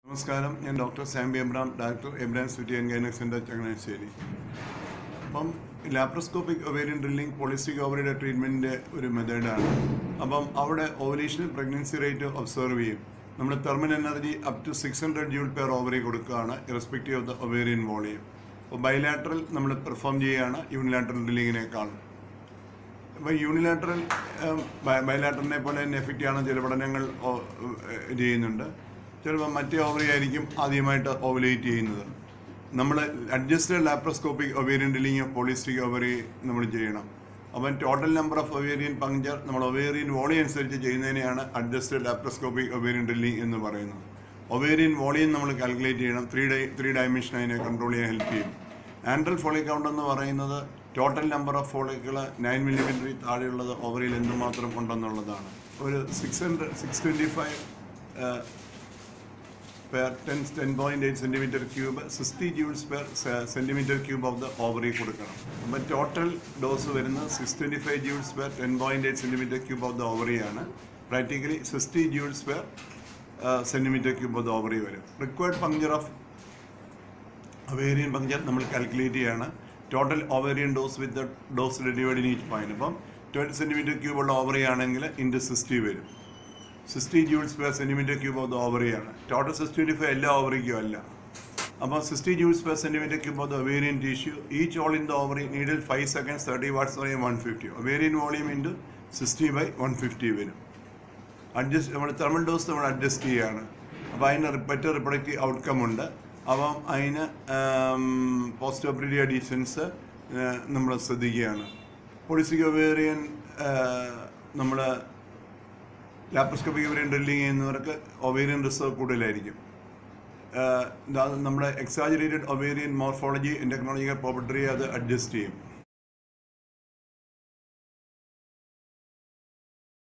നമസ്കാരം ഞാൻ doctor Sambi Abraham director Abraham city and gynaec centre Changanassery അപ്പം ലാപ്രോസ്കോപ്പിക് ഒവേരിയൻ ഡ്രില്ലിംഗ് പോളിസ്റ്റിക് ഓവറിയുടെ ട്രീറ്റ്മെൻറ്റിൻ്റെ ഒരു മെത്തേഡാണ് അപ്പം അവിടെ ഓവലേഷനിൽ പ്രഗ്നൻസി റേറ്റ് ഒബ്സർവ് ചെയ്യും നമ്മൾ thermal energy up to six hundred joule per ovary കൊടുക്കുകയാണ് irrespective of the ovarian volume അപ്പോൾ ബൈലാറ്ററൽ നമ്മൾ പെർഫോം ചെയ്യുകയാണ് യൂണിലാറ്ററൽ ഡ്രില്ലിങ്ങിനേക്കാളും അപ്പോൾ യൂണിലാറ്ററൽ ബയലാറ്ററിനെ പോലെ തന്നെ എഫക്റ്റ് ആണ് ചില പഠനങ്ങൾ ഓ- ഏഹ് ചെയ്യുന്നുണ്ട് ചിലപ്പോൾ മറ്റേ ഓവറി ആയിരിക്കും ആദ്യമായിട്ട് ഓവലേറ്റ് ചെയ്യുന്നത് നമ്മൾ adjusted laparoscopic ovarian drilling polycystic ovary നമ്മൾ ചെയ്യണം അപ്പം total number of ovarian puncture നമ്മൾ ഒവേരിയൻ വോളിയം അനുസരിച്ച് ചെയ്യുന്നതിനെയാണ് അഡ്ജസ്റ്റഡ് ലാപ്രോസ്കോപ്പിക് ഒവേരിയൻ ഡ്രില്ലിങ് എന്ന് പറയുന്നത് ഒവേരിയൻ വോളിയം നമ്മൾ കാൽക്കുലേറ്റ് ചെയ്യണം ത്രീ ഡൈ ത്രീ ഡയമെൻഷൻ അതിനെ കൺട്രോൾ ചെയ്യാൻ ഹെൽപ്പ് ചെയ്യും ആൻഡ്രൽ ഫോളിക് കൗണ്ട് എന്ന് പറയുന്നത് ടോട്ടൽ നമ്പർ ഓഫ് ഫോളിക്കുകൾ നയൻ മില്ലിമീറ്ററിൽ താഴെയുള്ളത് ഓവറിൽ എന്തുമാത്രം ഉണ്ടെന്നുള്ളതാണ് ഒരു six hundred six twenty five per ten ten point eight centimetre cube sixty joules per centimetre cube of the ovary കൊടുക്കണം അപ്പം ടോട്ടൽ ഡോസ് വരുന്നത് six twenty five joules per ten point eight centimetre cube of the ഓവറിയാണ് practically sixty joules per centimetre cube of the ovary വരും required puncture of ovarian puncture നമ്മൾ calculate ചെയ്യാണ് total ovarian dose with dose delivered in each point അപ്പം twelve centimetre cube ഉള്ള ovary ആണെങ്കിൽ into sixty വരും sixty joules per centimetre cube of the ഓവറിയാണ് total sixty twenty five എല്ലാ ഓവറിക്കും അല്ല അപ്പോൾ sixty joules per centimetre cube of the ovarian tissue each hole in the ovary needle five seconds thirty watts പറയും one fifty ovarian volume into sixty by one fifty വരും adjust നമ്മൾ thermal dose നമ്മൾ adjust ചെയ്യുകയാണ് അപ്പോൾ അതിന് better reproductive outcome ഉണ്ട് അപ്പം അതിന് പോസ്റ്റ് ഓപ്പറേറ്റീവ് അഡീഷൻസ് നമ്മൾ ശ്രദ്ധിക്കുകയാണ് പൊളിസിക് ഒവേറിയൻ നമ്മൾ ലാപ്രോസ്കോപ്പിക് ഒവേറിയൻ ഡ്രില്ലിങ് ചെയ്യുന്നവർക്ക് ഒവേറിയൻ റിസർവ് കൂടുതലായിരിക്കും ആഹ് ദാ നമ്മുടെ exaggerated ovarian morphology technological property അത് അഡ്ജസ്റ്റ് ചെയ്യും